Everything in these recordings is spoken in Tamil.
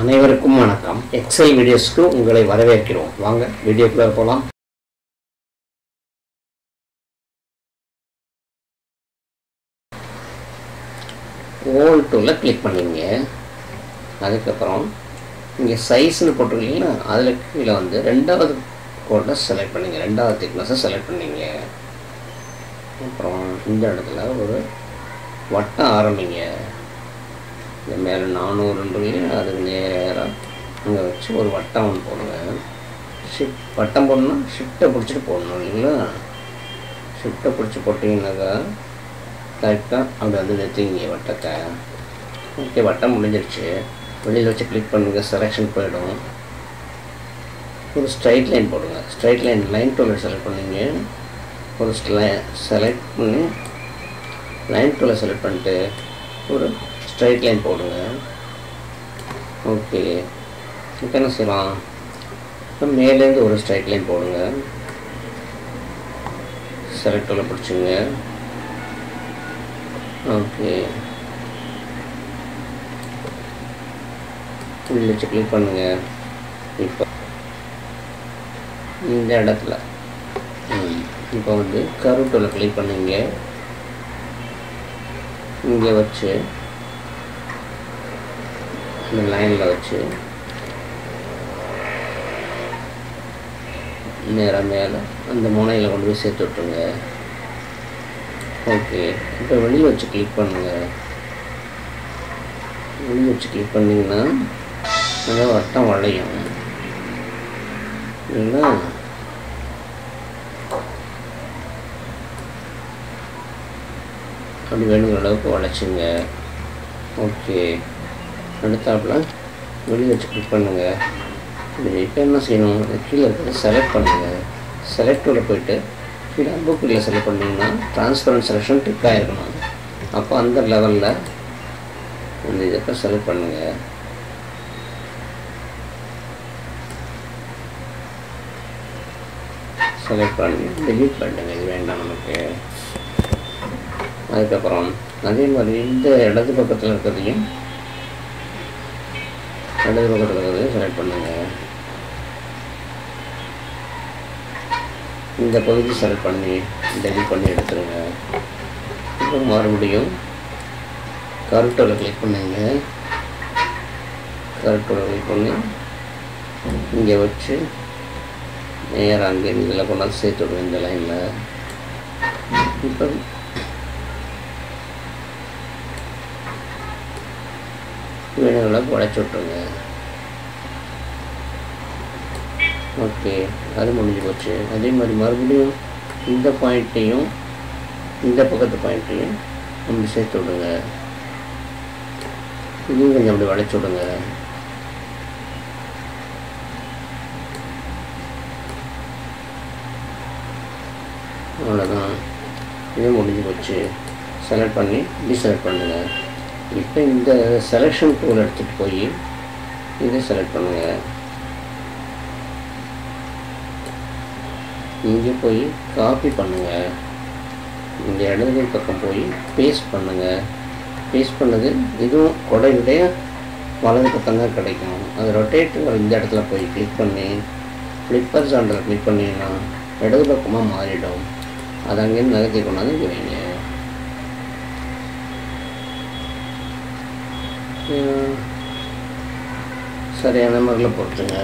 அனைவருக்கும் வணக்கம் எக்ஸல் வீடியோஸ்க்கு உங்களை வரவேற்கிறோம் வாங்க வீடியோக்குள்ள போகலாம் ஓல் டூவில் கிளிக் பண்ணிங்க அதுக்கப்புறம் இங்கே சைஸ்னு போட்டிருக்கீங்களா அதில் கீழே வந்து ரெண்டாவது கோட்டை செலக்ட் பண்ணிங்க ரெண்டாவது திக்னஸை செலக்ட் பண்ணிங்க அப்புறம் இந்த இடத்துல ஒரு வட்டம் ஆரம்பிங்க இந்த மேலே நானூறுன்றீங்க அதுக்கு நேராக அங்கே வச்சு ஒரு வட்டம் ஒன்று போடுங்க ஷிஃப்ட் வட்டம் போடணும்னா ஷிஃப்ட்டை பிடிச்சிட்டு போடணும் இல்லைங்களா ஷிஃப்ட்டை பிடிச்சி போட்டிங்கனாக்கா கரெக்டாக அப்படி வந்து நிறுத்திங்க வட்டத்தை ஓகே வட்டம் முடிஞ்சிருச்சு வெளியில் வச்சு கிளிக் பண்ணுங்கள் செலெக்ஷன் போயிடும் ஒரு ஸ்ட்ரைட் லைன் போடுங்க ஸ்ட்ரைட் லைன் லைன் டூலில் செலக்ட் பண்ணிங்க ஒரு செலக்ட் பண்ணி லைன் டூலை செலக்ட் பண்ணிட்டு ஒரு ஸ்ட்ரைட் லைன் போடுங்க ஓகே இப்போ என்ன செய்யலாம் இப்போ மேலேருந்து ஒரு ஸ்ட்ரைட் லைன் போடுங்க செலக்ட் டூலை பிடிச்சிங்க ஓகே உள்ள வச்சு கிளிக் பண்ணுங்க இப்போ இந்த இடத்துல ம், இப்போ வந்து கருட்டூவில் கிளிக் பண்ணுங்க இங்கே வச்சு இந்த லைனில் வச்சு நேராக மேலே அந்த முனையில் கொண்டு போய் சேர்த்து விட்ருங்க ஓகே இப்போ வெளியே வச்சு கிளிக் பண்ணுங்கள் வெளியே வச்சு கிளிக் பண்ணிங்கன்னா அந்த வட்டம் வளையும் இல்லைங்களா அப்படி வேணுங்கிற அளவுக்கு வளைச்சிங்க ஓகே அடுத்தாப்புல வெளியே வச்சு கிளிக் பண்ணுங்கள் இப்போ என்ன செய்யணும் இது கீழே இருக்கிறத செலக்ட் பண்ணுங்கள் செலக்டில் போயிட்டு கீழே புக்கில் செலக்ட் பண்ணிங்கன்னா ட்ரான்ஸ்பரன்ட் செலெக்ஷன் டிக் ஆகிருக்கணும் அப்போ அந்த லெவலில் இந்த இதை செலக்ட் பண்ணுங்கள் செலக்ட் பண்ணி டெலீட் பண்ணுங்க இது வேண்டாம் நமக்கு அதுக்கப்புறம் அதே மாதிரி இந்த இடது பக்கத்தில் இருக்கிறதையும் இடது பக்கத்தில் இருக்கிறதையும் செலக்ட் பண்ணுங்க இந்த பகுதி செலக்ட் பண்ணி டெலிட் பண்ணி எடுத்துருங்க இப்போ மறுபடியும் கருட்டோட கிளிக் பண்ணுங்க கருட்டோட கிளிக் பண்ணி இங்கே வச்சு நேராக அங்கே இதில் கொண்டாந்து சேர்த்து விடுவேன் இந்த லைனில் இப்போ வேணுங்களை உடச்சி விட்ருங்க ஓகே அது முடிஞ்சு போச்சு அதே மாதிரி மறுபடியும் இந்த பாயிண்ட்டையும் இந்த பக்கத்து பாயிண்ட்டையும் அப்படி சேர்த்து விடுங்க இதையும் கொஞ்சம் அப்படி வளைச்சி விடுங்க அவ்வளோதான் இது முடிஞ்சு போச்சு செலக்ட் பண்ணி டிசெலக்ட் பண்ணுங்கள் இப்போ இந்த செலெக்ஷன் டூல் எடுத்துகிட்டு போய் இதை செலக்ட் பண்ணுங்கள் இங்கே போய் காப்பி பண்ணுங்கள் இந்த இடது பக்கம் போய் பேஸ்ட் பண்ணுங்கள் பேஸ்ட் பண்ணது இதுவும் கொடையுடைய வலது பக்கம் தான் கிடைக்கும் அது ரொட்டேட்டுங்கிற இந்த இடத்துல போய் கிளிக் பண்ணி ஃப்ளிப்பர் சாண்டில் கிளிக் பண்ணிங்கன்னா இடது பக்கமாக மாறிடும் அதை அங்கேருந்து நகர்த்தி கொண்டாந்து இங்கே வைங்க ஹம், சரியான முறையில் பொறுத்துங்க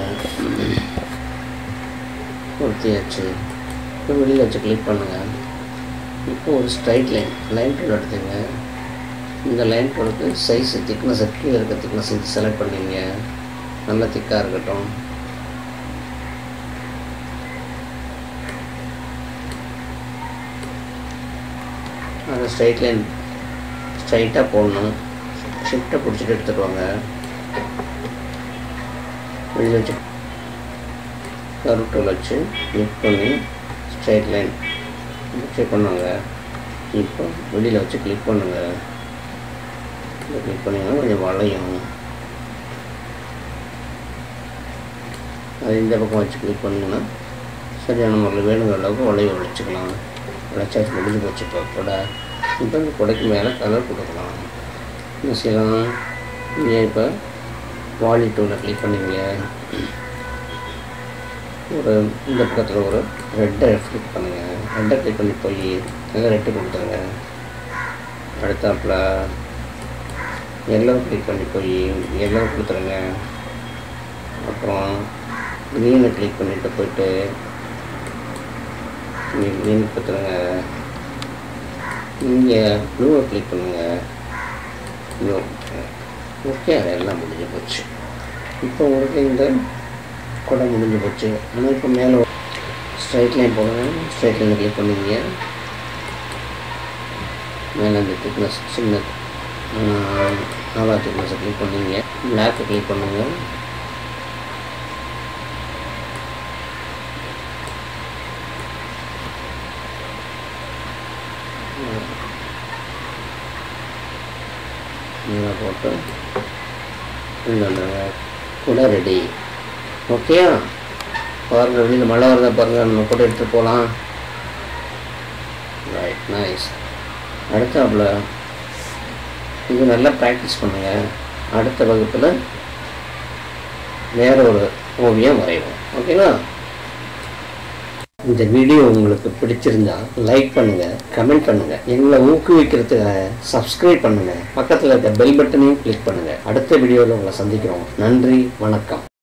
பொருத்தியாச்சு இப்போ வெளியில் வச்சு கிளிக் பண்ணுங்கள் இப்போ ஒரு ஸ்ட்ரைட் லைன் லைன் டூல் எடுத்துங்க இந்த லைன் டூலுக்கு சைஸ் திக்னஸ் கீழே இருக்க திக்னஸ் செலக்ட் பண்ணிங்க நல்ல திக்காக இருக்கட்டும் அந்த ஸ்ட்ரைட் லைன் ஸ்ட்ரைட்டாக போடணும் ஷிஃப்ட்டை பிடிச்சிட்டு எடுத்துட்டு வாங்க வெளியில் வச்சு கரு டூல் வச்சு கிளிக் பண்ணி ஸ்ட்ரைட் லைன் செக் பண்ணுவாங்க இப்போ வெளியில் வச்சு கிளிக் பண்ணுங்கள் கிளிக் பண்ணிங்கன்னா கொஞ்சம் வளையும் அது இந்த பக்கம் வச்சு கிளிக் பண்ணிங்கன்னா சரியான முறையில் வேணுங்கிற அளவுக்கு வளைய உழைச்சிக்கலாம் உழைச்சாச்சு முடிஞ்சு போச்சு இப்போ கூட இப்போ இந்த கொடைக்கு மேலே கலர் கொடுக்கலாம் என்ன செய்யலாம் இங்கே இப்போ வாலி டூவில் கிளிக் பண்ணுவீங்க ஒரு இந்த பக்கத்தில் ஒரு ரெட்டை கிளிக் பண்ணுங்கள் ரெட்டை கிளிக் பண்ணி போய் அங்கே ரெட்டு கொடுத்துருங்க அடுத்தாப்புல எல்லோ கிளிக் பண்ணி போய் எல்லோ கொடுத்துருங்க அப்புறம் க்ரீனை கிளிக் பண்ணிட்டு போயிட்டு இங்கே க்ரீன் கொடுத்துருங்க இங்கே ப்ளூவை கிளிக் பண்ணுங்கள் ப்ளூ ஓகே எல்லாம் முடிஞ்சு போச்சு இப்போ உங்களுக்கு இந்த குடம் முடிஞ்சு போச்சு ஆனால் இப்போ மேலே ஸ்ட்ரைட் லைன் போடுங்க ஸ்ட்ரைட் லைன் கிளிக் பண்ணுவீங்க மேலே அந்த திக்னஸ் சின்ன நாலா திக்னஸை கிளிக் பண்ணுவீங்க பிளாக்கை கிளிக் பண்ணுங்க நீங்க போட்டு உள்ள வந்துடுங்க கூட ரெடி ஓகே பாருங்கள் வெளியில் மழை வருதா பாருங்கள் நம்ம கூட எடுத்துகிட்டு போகலாம் ரைட் நைஸ் அடுத்தாப்புல இது நல்லா ப்ராக்டிஸ் பண்ணுங்கள் அடுத்த வகுப்பில் வேற ஒரு ஓவியம் வரைவோம் ஓகேங்களா இந்த வீடியோ உங்களுக்கு பிடிச்சிருந்தா லைக் பண்ணுங்க கமெண்ட் பண்ணுங்க எங்களை ஊக்குவிக்கிறதுக்காக சப்ஸ்கிரைப் பண்ணுங்க பக்கத்தில் இருக்க பெல் பட்டனையும் கிளிக் பண்ணுங்க அடுத்த வீடியோவில் உங்களை சந்திக்கிறோம் நன்றி வணக்கம்